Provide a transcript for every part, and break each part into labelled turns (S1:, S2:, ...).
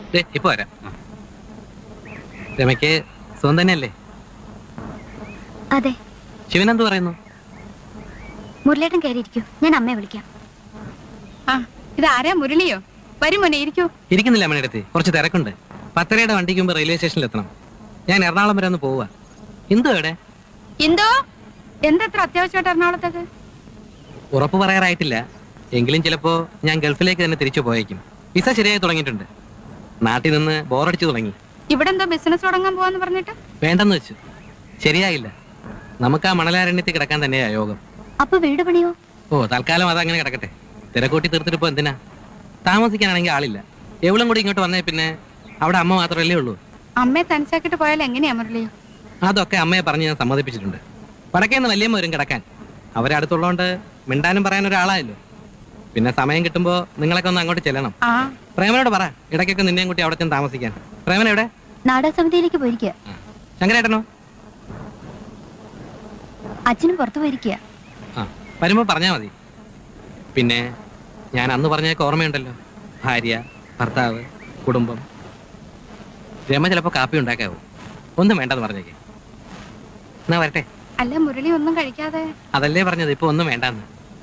S1: ദേ, ഇപ്പൊ വരാം രമയ്ക്ക് സുഖം തന്നെയല്ലേ
S2: അതെ
S1: ശിവൻ എന്ത് പറയുന്നു
S2: മുരളേട്ടൻ കയറിയിരിക്കൂ ഞാൻ അമ്മയെ വിളിക്കാം
S3: ആ ഇത് ആരാ മുരളിയോ വരും മോനെ ഇരിക്കൂ
S1: ഇരിക്കുന്നില്ല അമ്മയുടെ കുറച്ച് തിരക്കുണ്ട് പത്തരയുടെ വണ്ടിക്ക് മുമ്പ് റെയിൽവേ സ്റ്റേഷനിൽ എത്തണം ഞാൻ എറണാകുളം വരെ ഒന്ന് പോവുക എന്തോ എവിടെ
S3: എന്തോ എന്തത്ര അത്യാവശ്യമായിട്ട് എറണാകുളത്തേക്ക്
S1: ഉറപ്പ് പറയാറായിട്ടില്ല എങ്കിലും ചിലപ്പോ ഞാൻ ഗൾഫിലേക്ക് തന്നെ തിരിച്ചു പോയേക്കും വിസ ശരിയായി തുടങ്ങിയിട്ടുണ്ട് നാട്ടിൽ നിന്ന് ബോറടിച്ചു തുടങ്ങി
S3: ഇവിടെ എന്തോ ബിസിനസ് തുടങ്ങാൻ പോവാന്ന് പറഞ്ഞിട്ട്
S1: വേണ്ടെന്ന് വെച്ചു ശരിയായില്ല നമുക്ക് ആ മണലാരണ്യത്തിൽ കിടക്കാൻ തന്നെയാ യോഗം
S2: അപ്പൊ വീട് പണിയോ
S1: ഓ തൽക്കാലം അതങ്ങനെ കിടക്കട്ടെ തിരക്കൂട്ടി തീർത്തിട്ട് ഇപ്പൊ എന്തിനാ താമസിക്കാനാണെങ്കിൽ ആളില്ല എവളും കൂടി ഇങ്ങോട്ട് വന്നേ പിന്നെ അവിടെ അമ്മ മാത്രമല്ലേ ഉള്ളൂ
S3: അമ്മയെ തനിച്ചാക്കിട്ട് പോയാൽ എങ്ങനെയാ മുരളി
S1: അതൊക്കെ അമ്മയെ പറഞ്ഞ് ഞാൻ സമ്മതിപ്പിച്ചിട്ടുണ്ട് വടക്കേന്ന് വലിയമ്മ വരും കിടക്കാൻ അവരെ അടുത്തുള്ളതുകൊണ്ട് മിണ്ടാനും പറയാൻ ഒരാളായല്ലോ പിന്നെ സമയം കിട്ടുമ്പോ നിങ്ങളൊക്കെ ഒന്ന് അങ്ങോട്ട് ചെല്ലണം
S3: ആ
S1: പ്രേമനോട് പറ ഇടയ്ക്കൊക്കെ നിന്നെയും കൂട്ടി അവിടെ ചെന്ന് താമസിക്കാൻ പ്രേമന എവിടെ
S2: നാടക സമിതിയിലേക്ക് പോയിരിക്കുക
S1: ആ. ശങ്കരേട്ടനോ
S2: അച്ഛനും പുറത്തു പോയിരിക്കുക
S1: ആ വരുമ്പോ പറഞ്ഞാ മതി പിന്നെ ഞാൻ അന്ന് പറഞ്ഞതൊക്കെ ഓർമ്മയുണ്ടല്ലോ ഭാര്യ ഭർത്താവ് കുടുംബം രമ ചിലപ്പോ കാപ്പി ഉണ്ടാക്കാവൂ ഒന്നും വേണ്ടെന്ന് പറഞ്ഞേക്കെ എന്നാ വരട്ടെ
S3: അല്ല മുരളി ഒന്നും കഴിക്കാതെ
S1: അതല്ലേ പറഞ്ഞത് ഇപ്പൊ ഒന്നും വേണ്ടെന്ന്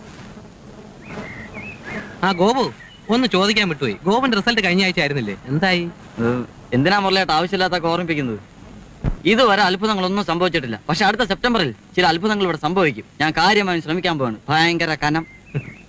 S1: ആ ഗോപു ഒന്ന് ചോദിക്കാൻ വിട്ടുപോയി ഗോപുന്റെ റിസൾട്ട് കഴിഞ്ഞ ആഴ്ച ആയിരുന്നില്ലേ എന്തായി
S4: ഏഹ്, എന്തിനാ മുരളിയായിട്ട് ആവശ്യമില്ലാത്തൊക്കെ ഓർമ്മിപ്പിക്കുന്നത് ഇതുവരെ അത്ഭുതങ്ങളൊന്നും സംഭവിച്ചിട്ടില്ല പക്ഷെ അടുത്ത സെപ്റ്റംബറിൽ ചില അത്ഭുതങ്ങൾ ഇവിടെ സംഭവിക്കും ഞാൻ കാര്യമായി ശ്രമിക്കാൻ പോവാണ് ഭയങ്കര കനം